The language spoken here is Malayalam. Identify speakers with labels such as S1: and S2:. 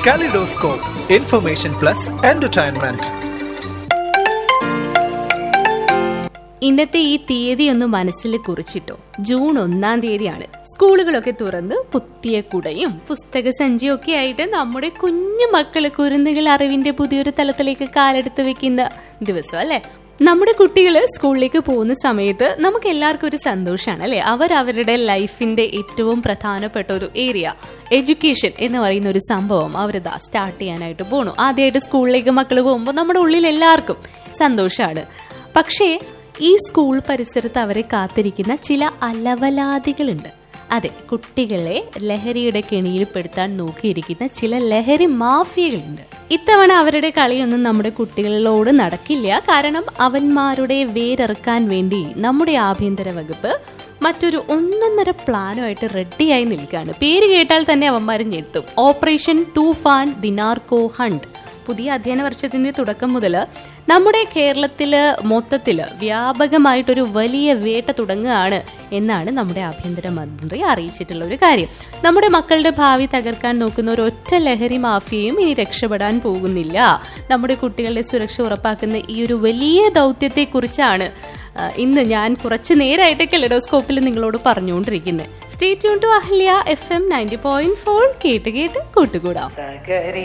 S1: Kaleidoscope, information plus entertainment.
S2: ഇന്നത്തെ ഈ തീയതി ഒന്ന് മനസ്സിൽ കുറിച്ചിട്ടോ ജൂൺ ഒന്നാം തീയതിയാണ് സ്കൂളുകളൊക്കെ തുറന്ന് പുത്തിയ കുടയും പുസ്തക സഞ്ചിയും ഒക്കെ ആയിട്ട് നമ്മുടെ കുഞ്ഞു മക്കള് കുരുന്നുകൾ അറിവിന്റെ പുതിയൊരു തലത്തിലേക്ക് കാലെടുത്ത് വെക്കുന്ന ദിവസം അല്ലെ നമ്മുടെ കുട്ടികൾ സ്കൂളിലേക്ക് പോകുന്ന സമയത്ത് നമുക്ക് എല്ലാവർക്കും ഒരു സന്തോഷമാണ് അല്ലെ അവർ അവരുടെ ലൈഫിന്റെ ഏറ്റവും പ്രധാനപ്പെട്ട ഒരു ഏരിയ എഡ്യൂക്കേഷൻ എന്ന് പറയുന്ന ഒരു സംഭവം അവരിതാ സ്റ്റാർട്ട് ചെയ്യാനായിട്ട് പോണു ആദ്യമായിട്ട് സ്കൂളിലേക്ക് മക്കൾ പോകുമ്പോൾ നമ്മുടെ ഉള്ളിൽ എല്ലാവർക്കും സന്തോഷമാണ് പക്ഷേ ഈ സ്കൂൾ പരിസരത്ത് അവരെ കാത്തിരിക്കുന്ന ചില അലവലാദികളുണ്ട് അതെ കുട്ടികളെ ലഹരിയുടെ കെണിയിൽപ്പെടുത്താൻ നോക്കിയിരിക്കുന്ന ചില ലഹരി മാഫിയകളുണ്ട് ഇത്തവണ അവരുടെ കളിയൊന്നും നമ്മുടെ കുട്ടികളോട് നടക്കില്ല കാരണം അവന്മാരുടെ വേരറുക്കാൻ വേണ്ടി നമ്മുടെ ആഭ്യന്തര വകുപ്പ് മറ്റൊരു ഒന്നൊന്നര പ്ലാനുമായിട്ട് റെഡിയായി നിൽക്കുകയാണ് പേര് കേട്ടാൽ തന്നെ അവന്മാരും ഞെട്ടും ഓപ്പറേഷൻ തൂഫാൻ ദിനാർക്കോ ഹണ്ട് പുതിയ അധ്യയന വർഷത്തിന്റെ തുടക്കം മുതൽ നമ്മുടെ കേരളത്തില് മൊത്തത്തില് വ്യാപകമായിട്ടൊരു വലിയ വേട്ട തുടങ്ങുകയാണ് എന്നാണ് നമ്മുടെ ആഭ്യന്തര മന്ത്രി അറിയിച്ചിട്ടുള്ള ഒരു കാര്യം നമ്മുടെ മക്കളുടെ ഭാവി തകർക്കാൻ നോക്കുന്ന ഒരു ഒറ്റ ലഹരി മാഫിയയും ഇനി രക്ഷപ്പെടാൻ പോകുന്നില്ല നമ്മുടെ കുട്ടികളുടെ സുരക്ഷ ഉറപ്പാക്കുന്ന ഈ ഒരു വലിയ ദൗത്യത്തെ കുറിച്ചാണ് ഇന്ന് ഞാൻ കുറച്ച് നേരമായിട്ട് കെലഡോസ്കോപ്പിൽ നിങ്ങളോട് പറഞ്ഞുകൊണ്ടിരിക്കുന്നത് stay tune to Ahalia F M ninety point four കേട്ട് കേട്ട് കൂട്ടുകൂടാം